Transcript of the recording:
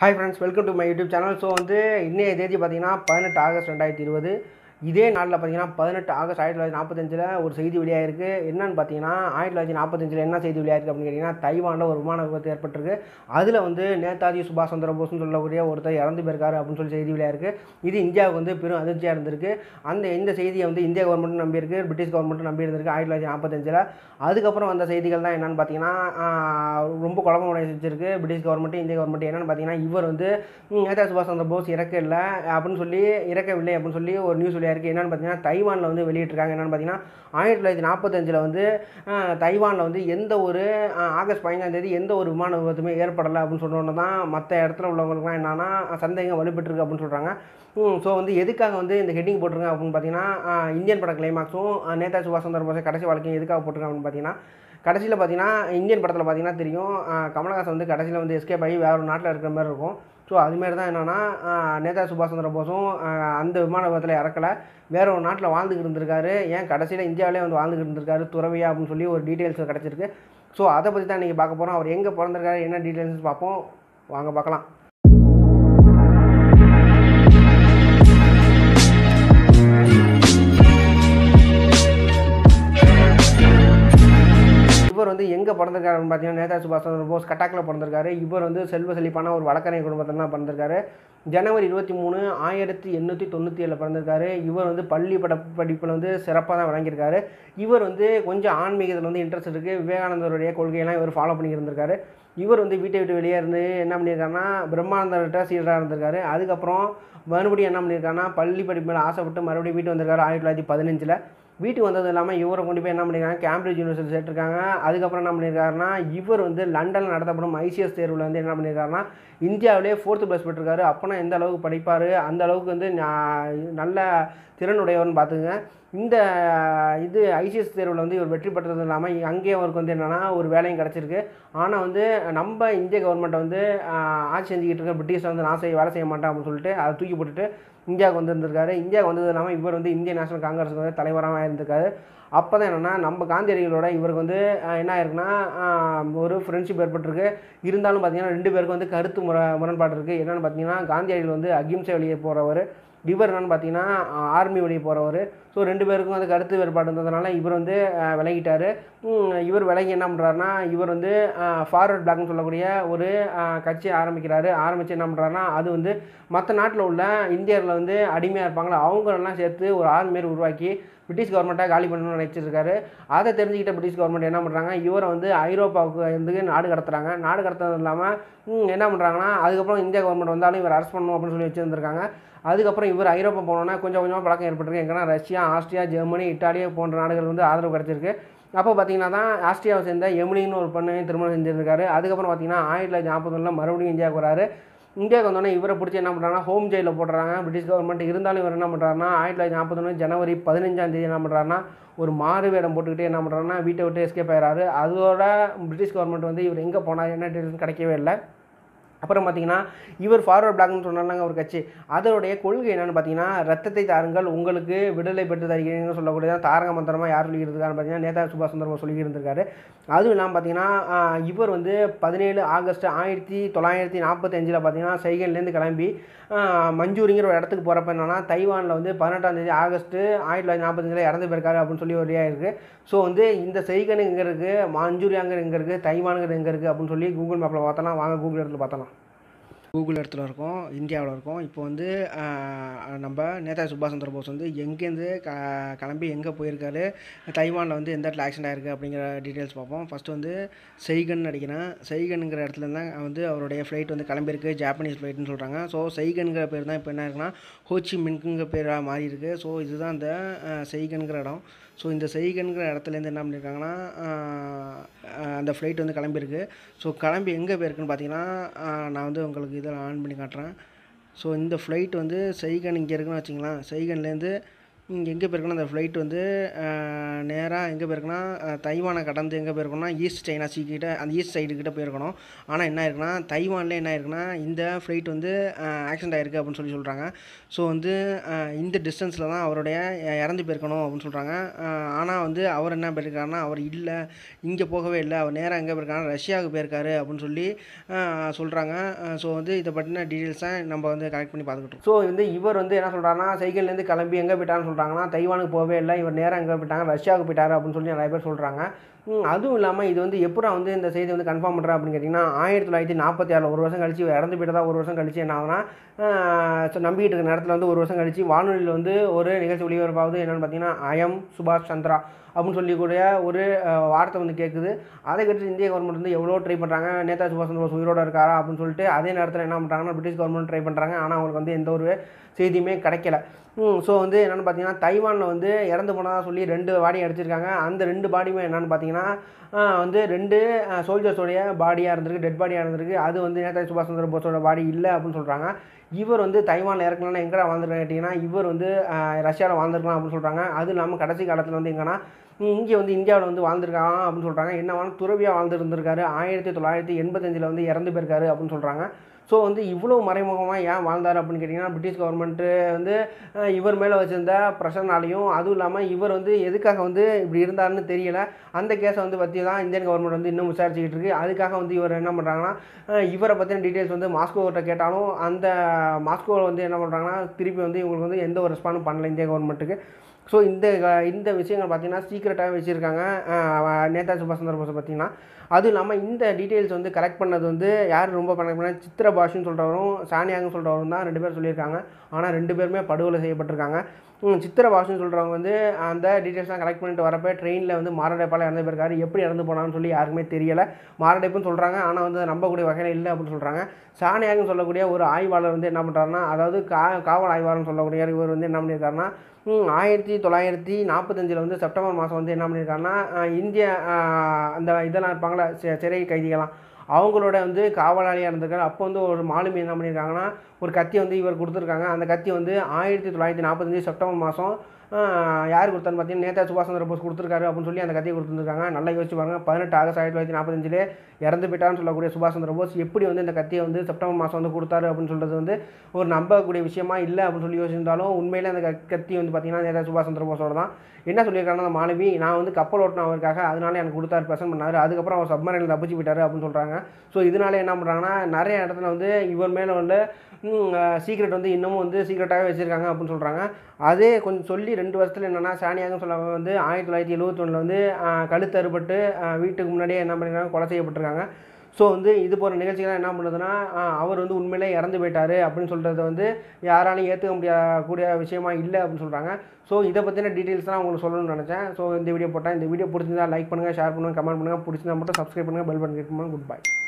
hi friends welcome to my YouTube channel so வந்து இன்னைய தேதி பார்த்தீங்கன்னா பதினெட்டு ஆகஸ்ட் ரெண்டாயிரத்தி இருபது இதே நாளில் பார்த்தீங்கன்னா பதினெட்டு ஆகஸ்ட் ஆயிரத்தி தொள்ளாயிரத்தி நாற்பத்தஞ்சில் ஒரு செய்தி வெளியாயிருக்கு என்னன்னு பார்த்தீங்கன்னா ஆயிரத்தி தொள்ளாயிரத்தி நாற்பத்தஞ்சில் என்ன செய்தி வெளியாயிருக்கு அப்படின்னு கேட்டிங்கன்னா தைவானில் ஒரு விமான விபத்து ஏற்பட்டிருக்கு அதில் வந்து நேதாஜி சுபாஷ் சந்திர போஸ்னு சொல்லக்கூடிய ஒருத்தர் இறந்து போயிருக்காரு அப்படின்னு சொல்லி செய்தி வெளியாயிருக்கு இது இந்தியாவுக்கு வந்து பெரும் அதிர்ச்சியாக இருந்திருக்கு அந்த இந்த செய்தியை வந்து இந்திய கவர்மெண்ட் நம்பியிருக்கு பிரிட்டிஷ் கவர்மெண்ட்டும் நம்பி இருந்திருக்கு ஆயிரத்தி தொள்ளாயிரத்தி நாற்பத்தஞ்சில் அதுக்கப்புறம் வந்த செய்திகள் தான் என்னன்னு பார்த்தீங்கன்னா ஆஹ், ரொம்ப குழப்பம் வச்சிருக்கு பிரிட்டிஷ் கவர்மெண்ட் இந்திய கவர்மெண்ட் என்னன்னு பார்த்தீங்கன்னா இவர் வந்து ம், நேதாஜி சுபாஷ் சந்திர போஸ் இறக்க இல்லை அப்படின்னு சொல்லி இறக்கவில்லை அப்படின்னு சொல்லி ஒரு நியூஸ் வெளியாயிருக்கு என்னன்னு பார்த்தீங்கன்னா தைவானில் வந்து வெளியிட்டிருக்காங்க என்னன்னு பார்த்தீங்கன்னா ஆயிரத்தி தொள்ளாயிரத்தி நாற்பத்தஞ்சில் வந்து ஆஹ், தைவானில் வந்து எந்த ஒரு ஆஹ், ஆகஸ்ட் பதினஞ்சாம் தேதி எந்த ஒரு விமான விபத்துமே ஏற்படலை அப்படின்னு சொன்னோன்னு தான் மற்ற இடத்துல உள்ளவங்களுக்குலாம் என்னன்னா சந்தேகம் வலுப்பெற்றிருக்கு அப்படின்னு சொல்கிறாங்க ஸோ வந்து எதுக்காக வந்து இந்த ஹெட்டிங் போட்டிருக்காங்க அப்படின்னு பார்த்தீங்கன்னா ஆஹ், இந்தியன் பட கிளைமாக்ஸும் நேதாஜி சுபாஷ் சந்திர போஸ் கடைசி வாழ்க்கையும் எதுக்காக போட்டிருக்காங்க அப்படின்னு பார்த்தீங்கன்னா கடைசியில் பார்த்தீங்கன்னா இந்தியன் படத்தில் பார்த்தீங்கன்னா தெரியும் ஆஹ், கமலஹாசன் வந்து கடைசியில் வந்து எஸ்கேப் ஆகி வேற ஒரு நாட்டில் இருக்கிற மாதிரி இருக்கும் ஸோ அதுமாரி தான் என்னென்னா நேதாஜி சுபாஷ் சந்திர போஸும் ஆஹ், அந்த விமான விபத்தில் இறக்கலை வேற ஒரு நாட்டில் வாழ்ந்துக்கிட்டு இருந்திருக்காரு ஏன் கடைசியில் இந்தியாவிலே வந்து வாழ்ந்துக்கிட்டு இருந்திருக்காரு துறவியா அப்படின்னு சொல்லி ஒரு டீட்டெயில்ஸ் கிடச்சிருக்கு ஸோ அதை பற்றி தான் இன்றைக்கி பார்க்க போகிறோம் அவர் எங்கே பிறந்திருக்காரு என்ன டீட்டெயில்ஸ் பார்ப்போம் வாங்க பார்க்கலாம் இவர் வந்து எங்கே பிறந்திருக்காருன்னு பார்த்தீங்கன்னா நேதாஜி சுபாஷ் சந்திர போஸ் கட்டாக்கில் பிறந்திருக்காரு இவர் வந்து செல்வ செழிப்பான ஒரு வழக்கறிஞர் குடும்பத்தில் தான் பிறந்திருக்காரு ஜனவரி இருபத்தி மூணு ஆயிரத்தி எண்ணூற்றி தொண்ணூற்றி ஏழில் பிறந்திருக்காரு இவர் வந்து பள்ளி பட படிப்பில் வந்து சிறப்பாக தான் விளங்கியிருக்காரு இவர் வந்து கொஞ்சம் ஆன்மீகத்தில் வந்து இன்ட்ரெஸ்ட் இருக்குது விவேகானந்தருடைய கொள்கையெல்லாம் இவர் ஃபாலோ பண்ணி இருந்திருக்காரு இவர் வந்து வீட்டை விட்டு வெளியே இருந்து என்ன பண்ணியிருக்காருன்னா பிரம்மானந்தர்கிட்ட சீடராக இருந்திருக்காரு அதுக்கப்புறம் மறுபடியும் என்ன பண்ணியிருக்காருன்னா பள்ளி படிப்பு மேலே ஆசைப்பட்டு மறுபடியும் வீட்டு வந்திருக்காரு ஆயிரத்தி தொள்ளாயிரத்தி பதினஞ்சில் வீட்டுக்கு வந்தது இல்லாமல் இவரை கொண்டு போய் என்ன பண்ணியிருக்காங்க கேம்பிரிட்ஜ் யூனிவர்சிட்டி சேர்த்துருக்காங்க அதுக்கப்புறம் என்ன பண்ணியிருக்காருன்னா இவர் வந்து லண்டனில் நடத்தப்படும் ஐசிஎஸ் தேர்வில் வந்து என்ன பண்ணியிருக்காருன்னா இந்தியாவிலே ஃபோர்த்து ப்ளஸ் பெற்றிருக்காரு அப்போனா எந்த அளவுக்கு படிப்பார் அந்த அளவுக்கு வந்து நா- நல்ல திறனுடையவர்னு பார்த்துங்க இந்த இது ஐசிஎஸ் தேர்வில் வந்து இவர் வெற்றி பெற்றது இல்லாமல் அங்கேயே அவருக்கு வந்து என்னென்னா ஒரு வேலையும் கிடச்சிருக்கு ஆனால் வந்து நம்ம இந்திய கவர்மெண்ட்டை வந்து ஆஹ், ஆட்சி செஞ்சுக்கிட்டு இருக்க பிரிட்டிஷ் வந்து நான் செய்ய வேலை செய்ய மாட்டேன் அப்படின்னு சொல்லிட்டு அதை தூக்கி போட்டுட்டு இந்தியாவுக்கு வந்திருந்திருக்காரு இந்தியாவுக்கு வந்தது இல்லாமல் இவர் வந்து இந்திய நேஷனல் காங்கிரஸுக்கு வந்து தலைவராக இருந்திருக்காரு அப்போ தான் என்னென்னா நம்ம காந்தியடிகளோட இவருக்கு வந்து ஆஹ், என்ன ஆயிருக்குன்னா ஆஹ், ஒரு ஃப்ரெண்ட்ஷிப் ஏற்பட்டிருக்கு இருந்தாலும் பார்த்தீங்கன்னா ரெண்டு பேருக்கு வந்து கருத்து முற முரண்பாடு இருக்குது என்னென்னு பார்த்தீங்கன்னா காந்தியடிகள் வந்து அகிம்சை வழியே போகிறவர் இவர் என்னன்னு பார்த்தீங்கன்னா ஆர்மி வழியே போகிறவர் ஸோ ரெண்டு பேருக்கும் வந்து கருத்து வேறுபாடு இருந்ததுனால இவர் வந்து ஆஹ், விலகிட்டார் ம், இவர் விலகி என்ன பண்ணுறாருனா இவர் வந்து ஃபார்வர்ட் பிளாக்னு சொல்லக்கூடிய ஒரு ஆஹ், கட்சி ஆரம்பிக்கிறாரு ஆரம்பித்து என்ன பண்ணுறாருனா அது வந்து மற்ற நாட்டில் உள்ள இந்தியர்களை வந்து அடிமையாக இருப்பாங்களா அவங்களெல்லாம் சேர்த்து ஒரு ஆர்மி மாரி உருவாக்கி பிரிட்டிஷ் கவர்மெண்ட்டாக காலி பண்ணணும்னு நினச்சிருக்காரு அதை தெரிஞ்சுக்கிட்ட பிரிட்டிஷ் கவர்மெண்ட் என்ன பண்ணுறாங்க இவரை வந்து ஐரோப்பாவுக்கு வந்து நாடு கடத்துறாங்க நாடு கடத்துறது இல்லாமல் ம், என்ன பண்ணுறாங்கன்னா அதுக்கப்புறம் இந்தியா கவர்மெண்ட் வந்தாலும் இவர் அரெஸ்ட் பண்ணணும் அப்படின்னு சொல்லி வச்சுருந்துருக்காங்க அதுக்கப்புறம் இவர் ஐரோப்பா போனோன்னா கொஞ்சம் கொஞ்சமாக பழக்கம் ஏற்பட்டிருக்கு எங்கன்னா ரஷ்யா ஆஸ்திரியா ஜெர்மனி இட்டாலி போன்ற நாடுகள் வந்து ஆதரவு கிடச்சிருக்கு அப்போ பார்த்தீங்கன்னா தான் ஆஸ்திரியாவை சேர்ந்த எமிலின்னு ஒரு பொண்ணையும் திருமணம் செஞ்சிருக்காரு அதுக்கப்புறம் பார்த்தீங்கன்னா ஆயிரத்தி தொள்ளாயிரத்தி நாற்பத்தொன்னில் மறுபடியும் இந்தியாவுக்கு வராரு இந்தியாவுக்கு வந்தோடனே இவரை பிடிச்சி என்ன பண்ணுறாங்கன்னா ஹோம் ஜெயிலில் போடுறாங்க பிரிட்டிஷ் கவர்மெண்ட் இருந்தாலும் இவர் என்ன பண்ணுறாருன்னா ஆயிரத்தி தொள்ளாயிரத்தி நாற்பத்தொன்று ஜனவரி பதினஞ்சாம் தேதி என்ன பண்ணுறாருன்னா ஒரு மாறு வேடம் போட்டுக்கிட்டு என்ன பண்ணுறாருன்னா வீட்டை விட்டு எஸ்கேப் ஆயிடுறாரு அதோட பிரிட்டிஷ் கவர்மெண்ட் வந்து இவர் எங்கே போனார் என்ன டீட்டெயில்ஸ் கிடைக்கவே இல்லை அப்புறம் பார்த்தீங்கன்னா இவர் ஃபார்வர்ட் பிளாக்னு சொன்னாங்க ஒரு கட்சி அதோடைய கொள்கை என்னன்னு பார்த்தீங்கன்னா ரத்தத்தை தாருங்கள் உங்களுக்கு விடுதலை பெற்று தருகிறீங்கன்னு சொல்லக்கூடியதான் தாரக மந்திரமாக யார் சொல்லியிருக்காருன்னு பார்த்தீங்கன்னா நேதாஜி சுபாஷ் சந்திர போஸ் சொல்லி இருந்திருக்காரு அதுவும் இல்லாமல் பார்த்தீங்கன்னா ஆஹ், இவர் வந்து பதினேழு ஆகஸ்ட் ஆயிரத்தி தொள்ளாயிரத்தி நாற்பத்தஞ்சில் பார்த்தீங்கன்னா சைகன்லேருந்து கிளம்பி ஆஹ், மஞ்சூரிங்கிற ஒரு இடத்துக்கு போகிறப்ப என்னன்னா தைவானில் வந்து பதினெட்டாம் தேதி ஆகஸ்ட் ஆயிரத்தி தொள்ளாயிரத்தி நாற்பத்தஞ்சில் இறந்து போயிருக்காரு அப்படின்னு சொல்லி ஒரு idea இருக்கு ஸோ வந்து இந்த செய்கன் எங்கே இருக்குது மஞ்சூரியாங்கிற எங்கே இருக்குது தைவானுங்கிறது எங்கே இருக்குது அப்படின்னு சொல்லி கூகுள் மேப்பில் பார்த்தலாம் வாங்க கூகுள் இடத்துல பார்த்தலாம் கூகுள் இடத்துல இருக்கோம் இந்தியாவில் இருக்கோம் இப்போ வந்து ஆஹ், நம்ம நேதாஜி சுபாஷ் சந்திர போஸ் வந்து எங்கேருந்து க கிளம்பி எங்கே போயிருக்காரு தைவானில் வந்து எந்த இடத்துல ஆக்சிடென்ட் ஆயிருக்கு அப்படிங்கிற டீட்டெயில்ஸ் பார்ப்போம் ஃபஸ்ட்டு வந்து செய்கன் அடிக்கிறேன் செய்கனுங்கிற இடத்துல தான் வந்து அவருடைய ஃப்ளைட் வந்து கிளம்பியிருக்கு ஜாப்பனீஸ் ஃப்ளைட்னு சொல்கிறாங்க ஸோ செய்கனுங்கிற பேர் தான் இப்போ என்ன இருக்குன்னா ஹோச்சி மின்குங்கிற பேராக மாறி இருக்கு ஸோ இதுதான் இந்த ஆஹ், செய்கனுங்கிற இடம் ஸோ இந்த செய்கனுங்கிற இடத்துலேருந்து என்ன பண்ணியிருக்காங்கன்னா ஆஹ், ஆஹ், அந்த ஃப்ளைட் வந்து கிளம்பியிருக்கு ஸோ கிளம்பி எங்கே போயிருக்குன்னு பார்த்தீங்கன்னா ஆஹ், நான் வந்து உங்களுக்கு இதில் ஆன் பண்ணி காட்டுறேன் ஸோ இந்த ஃப்ளைட் வந்து செய்கன் இங்கே இருக்குன்னு வச்சுங்களேன் செய்கன்லேருந்து எங்கே போயிருக்குன்னா அந்த ஃப்ளைட் வந்து நேராக எங்கே போயிருக்குன்னா அஹ், தைவானை கடந்து எங்கே போயிருக்கோம்னா ஈஸ்ட் சைனா சீ கிட்ட அந்த ஈஸ்ட் சைடு கிட்ட போயிருக்கணும் ஆனால் என்ன ஆயிருக்குன்னா தைவானில் என்ன ஆயிருக்குன்னா இந்த ஃப்ளைட் வந்து ஆக்சிடென்ட் ஆயிருக்கு அப்படின்னு சொல்லி சொல்கிறாங்க ஸோ வந்து அஹ், இந்த டிஸ்டன்ஸில் தான் அவருடைய அஹ், இறந்து போயிருக்கணும் அப்படின்னு சொல்கிறாங்க ஆனால் வந்து அவர் என்ன போயிருக்காருன்னா அவர் இல்லை இங்கே போகவே இல்லை அவர் நேராக எங்கே போயிருக்காருன்னா ரஷ்யாவுக்கு போயிருக்காரு அப்படின்னு சொல்லி சொல்கிறாங்க ஸோ வந்து இதை பற்றின டீட்டெயில்ஸை நம்ம வந்து கலெக்ட் பண்ணி பார்த்துக்கிட்டோம் ஸோ வந்து இவர் வந்து என்ன சொல்கிறாருன்னா சைக்கிள்லேருந்து கிளம்பி எங்கே போயிட்டான்னு சொல்கிறாங்கன்னா தைவானுக்கு போகவே இல்லை இவர் நேராக எங்கே போயிட்டாங்க ரஷ்யாவுக்கு போயிட்டாரு அப்படின்னு சொல்லி நிறைய பேர் சொல்கிறாங்க ம், அதுவும் இல்லாமல் இது வந்து எப்படா வந்து இந்த செய்தி வந்து கன்ஃபார்ம் பண்ணுறேன் அப்படின்னு கேட்டிங்கன்னா ஆயிரத்தி தொள்ளாயிரத்தி நாற்பத்தி ஆறில் ஒரு வருஷம் கழிச்சு இவர் இறந்து போயிட்டதா ஒரு வருஷம் கழிச்சு என்ன ஆகுனா ஸோ நம்பிக்கிட்டு இருக்க நேரத்தில் வந்து ஒரு வருஷம் கழிச்சு வானொலியில் வந்து ஒரு நிகழ்ச்சி ஒளிபரப்பாகுது என்னென்னு பார்த்தீங்கன்னா ஐஎம் சுபாஷ் சந்திரா அப்படின்னு சொல்லக்கூடிய ஒரு அஹ், வார்த்தை வந்து கேட்குது அதை கேட்டு இந்திய கவர்மெண்ட் வந்து எவ்வளோ ட்ரை பண்ணுறாங்க நேதாஜி சுபாஷ் சந்திர போஸ் உயிரோட இருக்காரா அப்படின்னு சொல்லிட்டு அதே நேரத்தில் என்ன பண்ணுறாங்கன்னா பிரிட்டிஷ் கவர்மெண்ட் ட்ரை பண்ணுறாங்க ஆனால் அவங்களுக்கு வந்து எந்த ஒரு செய்தியுமே கிடைக்கல ஸோ வந்து என்னென்னு பார்த்தீங்கன்னா தைவானில் வந்து இறந்து போனதாக சொல்லி ரெண்டு பாடி அடிச்சிருக்காங்க அந்த ரெண்டு பாடியுமே என்னென்னு பார்த்தீங்கன்னா ஆஹ் வந்து ரெண்டு சோல்ஜர்ஸோடைய பாடியாக இருந்திருக்கு டெட் பாடியாக இருந்திருக்கு அது வந்து நேதாஜி சுபாஷ் சந்திர போஸோட பாடி இல்லை அப்படின்னு சொல்கிறாங்க இவர் வந்து தைவானில் இறக்கணும்னா எங்கடா வாழ்ந்துருக்காங்க கேட்டிங்கன்னா இவர் வந்து ரஷ்யாவில் வாழ்ந்துருக்கலாம் அப்படின்னு சொல்கிறாங்க அது இல்லாமல் கடைசி காலத்தில் வந்து எங்கன்னா இங்கே வந்து இந்தியாவில் வந்து வாழ்ந்துருக்காங்க அப்படின்னு சொல்கிறாங்க என்ன துறவியாக வாழ்ந்துருந்துருக்காரு ஆயிரத்தி தொள்ளாயிரத்தி எண்பத்தஞ்சில் வந்து இறந்து போயிருக்காரு அப்படின்னு சொல்கிறாங்க ஸோ வந்து இவ்வளோ மறைமுகமாக ஏன் வாழ்ந்தார் அப்படின்னு கேட்டிங்கன்னா பிரிட்டிஷ் கவர்மெண்ட்டு வந்து அஹ், இவர் மேலே வச்சிருந்த ப்ரெஷர்னாலையும் அதுவும் இல்லாமல் இவர் வந்து எதுக்காக வந்து இப்படி இருந்தாருன்னு தெரியல அந்த கேஸை வந்து பற்றி தான் இந்தியன் கவர்மெண்ட் வந்து இன்னும் விசாரிச்சுக்கிட்டு இருக்கு அதுக்காக வந்து இவர் என்ன பண்ணுறாங்கன்னா அஹ், இவரை பற்றின டீட்டெயில்ஸ் வந்து மாஸ்கோகிட்ட கேட்டாலும் அந்த மாஸ்கோவில் வந்து என்ன பண்ணுறாங்கன்னா திருப்பி வந்து இவங்களுக்கு வந்து எந்த ஒரு ரெஸ்பாண்டும் பண்ணல இந்திய கவர்மெண்ட்டுக்கு ஸோ இந்த இந்த விஷயங்கள் பார்த்தீங்கன்னா சீக்கிரட்டாகவே வச்சுருக்காங்க நேதாஜி சுபாஷ் சந்திர போஸை பார்த்தீங்கன்னா அதுவும் இல்லாமல் இந்த டீட்டெயில்ஸ் வந்து கலெக்ட் பண்ணது வந்து யார் ரொம்ப கலெக்ட் பண்ண சித்திர பாஷுன்னு சொல்கிறவரும் சானியாங்கன்னு சொல்கிறவரும் தான் ரெண்டு பேர் சொல்லியிருக்காங்க ஆனால் ரெண்டு பேருமே படுகொலை செய்யப்பட்டிருக்காங்க ம், சித்திர பாஷுன்னு சொல்கிறவங்க வந்து அந்த டீட்டெயில்ஸ்லாம் கலெக்ட் பண்ணிட்டு வரப்போ ட்ரெயினில் வந்து மாரடைப்பால் இறந்து போயிருக்காரு எப்படி இறந்து போனான்னு சொல்லி யாருக்குமே தெரியலை மாரடைப்புன்னு சொல்கிறாங்க ஆனால் வந்து நம்பக்கூடிய வகையில் இல்லை அப்படின்னு சொல்கிறாங்க சானியாங்கன்னு சொல்லக்கூடிய ஒரு ஆய்வாளர் வந்து என்ன பண்ணுறாருன்னா அதாவது கா காவல் ஆய்வாளர்னு சொல்லக்கூடிய இவர் வந்து என்ன பண்ணியிருக்காருன்னா ம், ஆயிரத்தி தொள்ளாயிரத்தி நாற்பத்தஞ்சில் வந்து செப்டம்பர் மாதம் வந்து என்ன பண்ணியிருக்காருன்னா அஹ், இந்திய அஹ், அந்த இதெல்லாம் இருப்பாங்களே சி- சிறை கைதிகள்லாம் அவங்களோட வந்து காவலாளியாக இருந்திருக்காரு அப்போ வந்து ஒரு மாலுமி என்ன பண்ணியிருக்காங்கன்னா ஒரு கத்தி வந்து இவர் கொடுத்துருக்காங்க அந்த கத்தி வந்து ஆயிரத்தி தொள்ளாயிரத்தி நாற்பத்தஞ்சு செப்டம்பர் மாதம் யார் கொடுத்தான்னு பார்த்தீங்கன்னா நேதா சுபாஷ் சந்திர போஸ் கொடுத்துருக்காரு அப்படின்னு சொல்லி அந்த கத்தியை கொடுத்துருக்காங்க நல்லா யோசிச்சு பாருங்க பதினெட்டு ஆகஸ்ட் ஆயிரத்தி தொள்ளாயிரத்தி நாற்பத்தஞ்சிலே இறந்து போயிட்டான்னு சொல்லக்கூடிய சுபாஷ் சந்திர போஸ் எப்படி வந்து இந்த கத்தியை வந்து செப்டம்பர் மாதம் வந்து கொடுத்தாரு அப்படின்னு சொல்கிறது வந்து ஒரு நம்பக்கூடிய விஷயமா இல்லை அப்படின்னு சொல்லி யோசிச்சிருந்தாலும் உண்மையிலே அந்த க- கத்தி வந்து பார்த்தீங்கன்னா நேதா சுபாஷ் சந்திர போஸோட தான் என்ன சொல்லியிருக்காருன்னா அந்த மாணவி நான் வந்து கப்பல் ஓட்டினேன் அவருக்காக அதனால எனக்கு கொடுத்தாரு ப்ரெசென்ட் பண்ணாரு அதுக்கப்புறம் அவர் சப்மரைனில் தப்பிச்சு போயிட்டாரு அப்படின்னு சொல்கிறாங்க ஸோ இதனால என்ன பண்ணுறாங்கன்னா நிறைய இடத்துல வந்து இவர் மேலே வந்து சீக்ரெட் வந்து இன்னமும் வந்து சீக்ரெட்டாகவே வச்சுருக்காங்க அப்படின்னு சொல்கிறாங்க அதே கொஞ்சம் சொல்லி ரெண்டு வருஷத்தில் என்னென்னா சானியாகன்னு சொல்ல வந்து ஆயிரத்தி தொள்ளாயிரத்தி எழுபத்தொன்னில் வந்து ஆஹ், கழுத்து அறுபட்டு ஆஹ், வீட்டுக்கு முன்னாடியே என்ன பண்ணிருக்காங்க கொலை செய்யப்பட்டிருக்காங்க ஸோ வந்து இது போன்ற நிகழ்ச்சிகள்லாம் என்ன பண்ணுதுன்னா ஆஹ், அவர் வந்து உண்மையிலே இறந்து போயிட்டாரு அப்படின்னு சொல்கிறது வந்து யாராலையும் ஏற்றுக்க முடியக்கூடிய விஷயமா இல்லை அப்படின்னு சொல்கிறாங்க ஸோ இதை பற்றின டீட்டெயில்ஸ் தான் உங்களுக்கு சொல்லணும்னு நினச்சேன் ஸோ இந்த வீடியோ போட்டேன் இந்த வீடியோ பிடிச்சிருந்தா லைக் பண்ணுங்கள் ஷேர் பண்ணுங்கள் கமெண்ட் பண்ணுங்கள் பிடிச்சிருந்தா மட்டும் சப்ஸ்கிரைப் பண்ணுங்கள் பெல் பண்ணி குட் பை